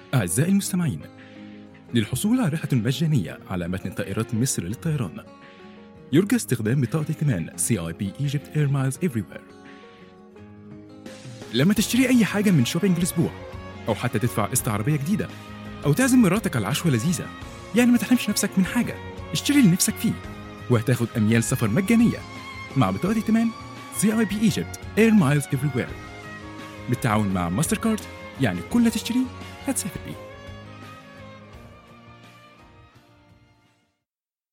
أعزائي المستمعين للحصول على رحلة مجانية على متن طائرات مصر للطيران يرجى استخدام بطاقة ائتمان CIP Egypt Air Miles Everywhere لما تشتري أي حاجة من شوبينج الأسبوع أو حتى تدفع قسط عربية جديدة أو تعزم مراتك على عشوة لذيذة يعني ما تحرمش نفسك من حاجة اشتري اللي نفسك فيه وهتاخد أميال سفر مجانية مع بطاقة ائتمان CIP Egypt Air Miles Everywhere بالتعاون مع ماستر كارد يعني كل اللي تشتريه هتسافر بيه